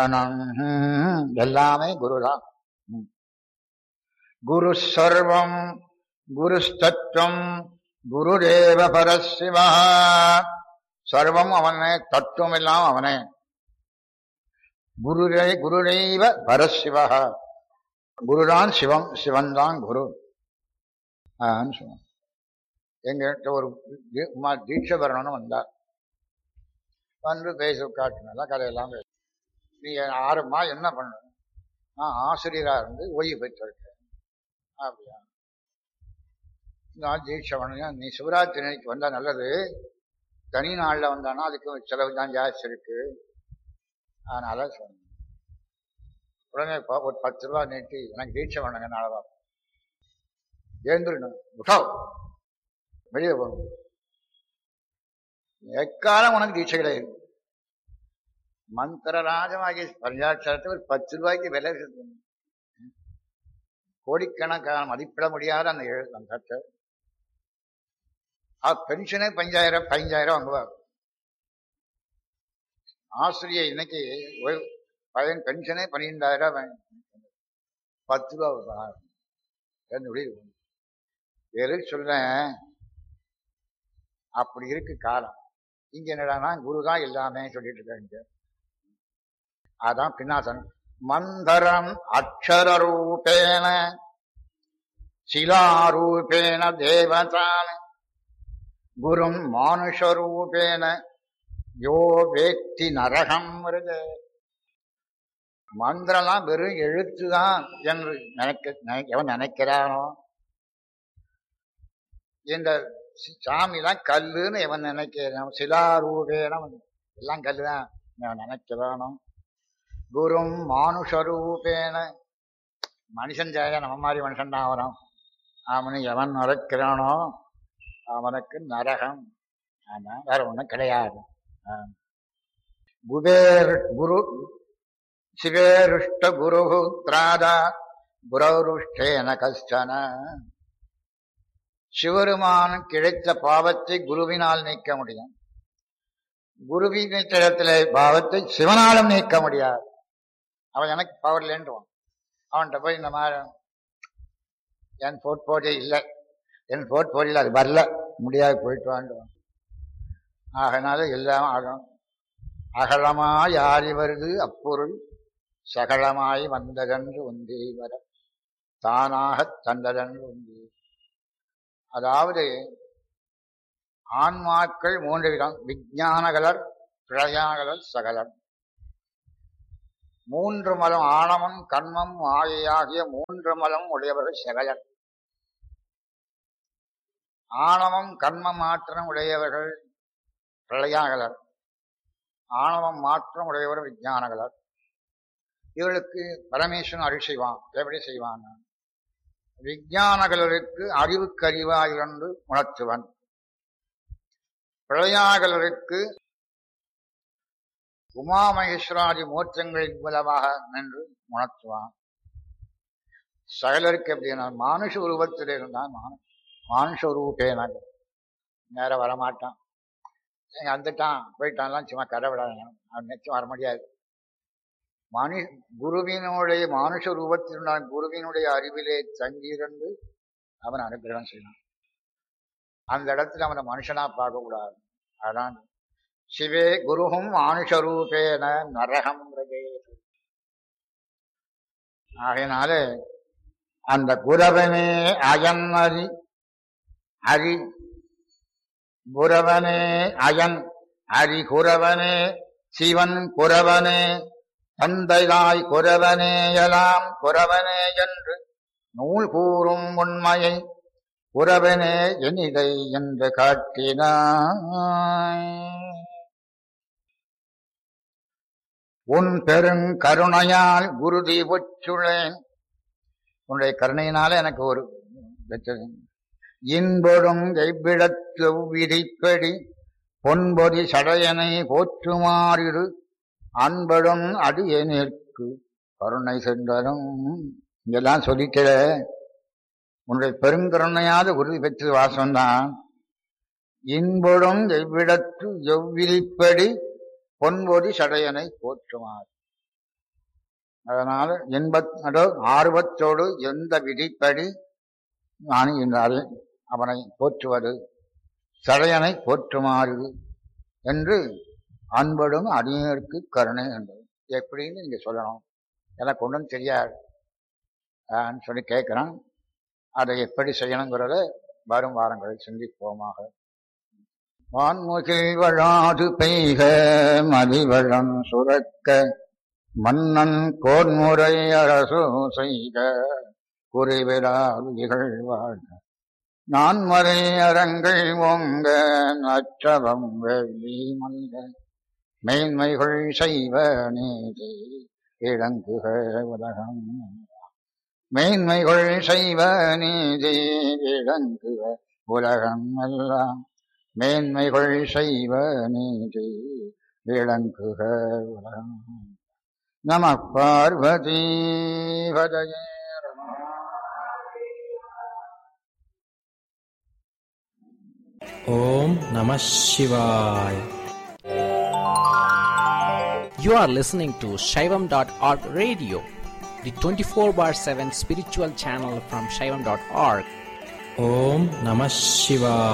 ஹம், எல்லாமே குருதான் ம். குரு சர்வம் குரு தத்துவம் குருதேவ பரசிவா சர்வம் அவனே தத்துவம் எல்லாம் அவனே குருரே குருதெய்வ பரசிவா குருதான் சிவம் சிவன் தான் குரு ஆன்னு சொன்னான் எங்கிட்ட ஒரு தி- உமா தீட்சை வரணும்னு வந்தார் வந்து பேச காட்டினால கதையெல்லாம் பேச நீ ஆறுமா என்ன பண்ண நான் ஆசிரியரா இருந்து ஓய்வு பெற்றிருக்கேன் அப்படியா நான் தீட்சை பண்ணுங்க நீ சிவராத்திரி அன்னைக்கு வந்தா நல்லது தனி நாள்ல வந்தானா அதுக்கு செலவு தான் ஜாஸ்தி இருக்கு அதனால சொன்னேன் உடனே ப- ஒரு பத்து ரூபா நீட்டி எனக்கு தீட்சை பண்ணுங்க நாளவா எழுந்துடணும் உட்டோ வெளியே போகணும் எக்காலம் உனக்கு தீட்சை கிடையாது மந்திரராஜமாகிய பஞ்சாட்சரத்தை ஒரு பத்து ரூபாய்க்கு விலை இருக்கு. கோடிக்கணக்கான மதிப்பிட முடியாத அந்த எழு அந்த கட்டை ஆ பென்ஷனே பஞ்சாயிரம் பதினஞ்சாயிரம் வாங்குவார் ஆசிரியர் இன்னைக்கு ஒரு பையன் பென்ஷனே பன்னிரெண்டாயிரம் ரூபாய் பத்து ரூபா கொடுப்பார். என்னுடைய எதுக்கு சொல்றேன் அப்படி இருக்கு காலம் இங்க என்னடான்னா குருதான் எல்லாமே சொல்லிட்டு இருக்காங்க அதான் பின்னாசனம் மந்தரம் அக்ஷரூபேன சிலாரூபேன தேவதான குரும் மானுஷரூபேன யோ வேத்தி நரகம் வருது மந்திரம்லாம் வெறும் எழுத்துதான் என்று நினைக்க நினை- எவன் நினைக்கிறானோ இந்த சி- சாமிலாம் கல்லுன்னு எவன் நினைக்கிறான் சிலாரூபேன எல்லாம் கல்லுதான் அவன் நினைக்கிறானோ குரும் மானுஷரூபேன மனுஷன் ஜாயா நம்ம மாதிரி மனுஷன் தான் அவனும் அவனை எவன் மறக்கிறானோ அவனுக்கு நரகம் ஆனா வேற ஒண்ணும் கிடையாது ஆ. குபேர் குரு சிவேருஷ்ட குரு திராதா குரௌருஷ்டேன கஷ்டன சிவருமான் கிடைத்த பாவத்தை குருவினால் நீக்க முடியும் குருவின் இடத்துல பாவத்தை சிவனாலும் நீக்க முடியாது அவன் எனக்கு பவர் இல்லைன்றான் அவன்கிட்ட போய் இந்த மாதிரி என் போர்ட்போலியோ இல்லை என் போர்ட்போலியோ அது வரல முடியாது போயிட்டு வாண்டுவான் ஆகனால எல்லாம் ஆகும் அகலமாய் ஆறி வருது அப்பொருள் சகலமாய் வந்ததென்று ஒன்றே வர தானாகத் தந்ததென்று ஒன்றே அதாவது ஆன்மாக்கள் மூன்று விதம் விஞ்ஞானகலர் பிரயாகலர் சகலர் மூன்று மலம் ஆணவம் கண்மம் ஆகிய மூன்று மலம் உடையவர்கள் சகலர் ஆணவம் கண்மம் மாற்றம் உடையவர்கள் பிரளயாகலர் ஆணவம் மாற்றம் உடையவர் விஞ்ஞானகலர் இவர்களுக்கு பரமேஸ்வரன் அருள் செய்வான் எப்படி செய்வான் விஞ்ஞானகலருக்கு அறிவுக்கு அறிவாயிரண்டு உணர்த்துவன் பிரளயாகலருக்கு உமாமகேஸ்வராதி மோட்சங்களின் மூலமாக நின்று உணர்த்துவான் சகலருக்கு எப்படின்னா மானுஷ உருவத்தில் இருந்தான் மானு மானுஷ உருவப்பேன நேர வரமாட்டான் எங்க வந்துட்டான் போயிட்டான்லாம் சும்மா கரை விடாதீங்க அவன் நிச்சயம் வர முடியாது மனு குருவினுடைய மானுஷ ரூபத்தில் உண்டான குருவினுடைய அறிவிலே தங்கியிருந்து அவன் அனுகிரகம் செய்யலாம் அந்த இடத்துல அவனை மனுஷனா பார்க்க கூடாது அதான் சிவே குருகும் மானுஷரூபேன நரகம் ரஜேது. ஆகையினால அந்த குரவனே அயன் அறி ஹரி குரவனே அயன் ஹரி குரவனே சிவன் குரவனே தந்தைதாய் குரவனே எலாம் குரவனே என்று நூல் கூறும் உண்மையை குரவனே எனிதை என்று காட்டினாய் உன் பெருங்கருணையால் குருதி ஒச்சுளேன் உன்னுடைய கருணையினால எனக்கு ஒரு பெற்றது இன்பொடும் எவ்விடத்து விதிப்படி பொன்பொதி சடையனை போற்றுமாறிடு அன்படும் அடியேனிற்கு கருணை சென்றதும் இதெல்லாம் சொல்லிக்கிற உன்னுடைய பெருங்கருணையாத உறுதி பெற்று வாசம்தான் இன்பொடும் எவ்விடத்து எவ்விதிப்படி பொன்பொதி சடையனை போற்றுமாறு அதனால இன்பத்தோடு ஆர்வத்தோடு எந்த விதிப்படி நான் என்றால் அவனை போற்றுவது சடையனை போற்றுமாறு என்று அன்படும் அடியருக்கு கருணை என்பது எப்படின்னு நீங்க சொல்லணும் எனக்கு ஒன்றும் தெரியாது ஆன்னு சொல்லி கேட்குறான் அதை எப்படி செய்யணுங்கிறத வரும் வாரங்களில் சிந்திப்போமாக வான்முகில் வழாது பெய்க மதிவழம் சுரக்க மன்னன் கோன்முறை அரசு செய்க குறிவிடாதிகள் வாழ்க நான்மறை அரங்கள் ஓங்க அச்சவம் வெள்ளி மல்க மேன்மைகள் செய்வ நீதி இழங்குக உலகம் மேன்மைகள் செய்வ நீதி இழங்குக உலகம் எல்லாம் மேன்மைகள் செய்வ நீதி விளங்குக உலகம் நம Parvati பதயே Om Namah Shivaya. You are listening to Shaivam.org radio, the 24 bar 7 spiritual channel from Shaivam.org. Om Namah Shivaya.